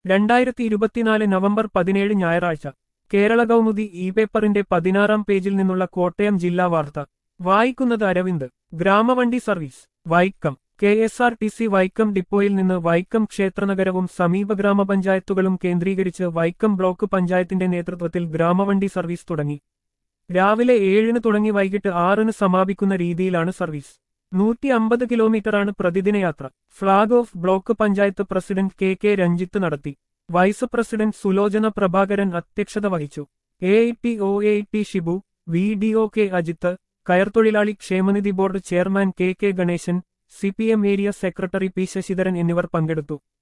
രണ്ടായിരത്തി ഇരുപത്തിനാല് നവംബർ പതിനേഴ് ഞായറാഴ്ച കേരള കൗമുദി ഇ പേപ്പറിന്റെ പതിനാറാം പേജിൽ നിന്നുള്ള കോട്ടയം ജില്ലാ വാർത്ത വായിക്കുന്നത് Aravind Gramavandi service Vaikom K S R T C Vaikom ഡിപ്പോയിൽ നിന്ന് വൈക്കം ക്ഷേത്രനഗരവും സമീപ ഗ്രാമപഞ്ചായത്തുകളും കേന്ദ്രീകരിച്ച് വൈക്കം ബ്ലോക്ക് പഞ്ചായത്തിന്റെ നേതൃത്വത്തിൽ ഗ്രാമവണ്ടി സർവീസ് തുടങ്ങി രാവിലെ ഏഴിന് തുടങ്ങി വൈകിട്ട് ആറിന് സമാപിക്കുന്ന രീതിയിലാണ് സർവീസ് നൂറ്റി അമ്പത് കിലോമീറ്ററാണ് പ്രതിദിന യാത്ര flag off block panchayat president K K Ranjith നടത്തി വൈസ് പ്രസിഡന്റ് സുലോചന പ്രഭാകരൻ അധ്യക്ഷത വഹിച്ചു A I T O A T Shibu V D O K Ajith കയർത്തൊഴിലാളി ക്ഷേമനിധി board chairman K K Ganesan C P M area secretary P Sasidharan എന്നിവർ പങ്കെടുത്തു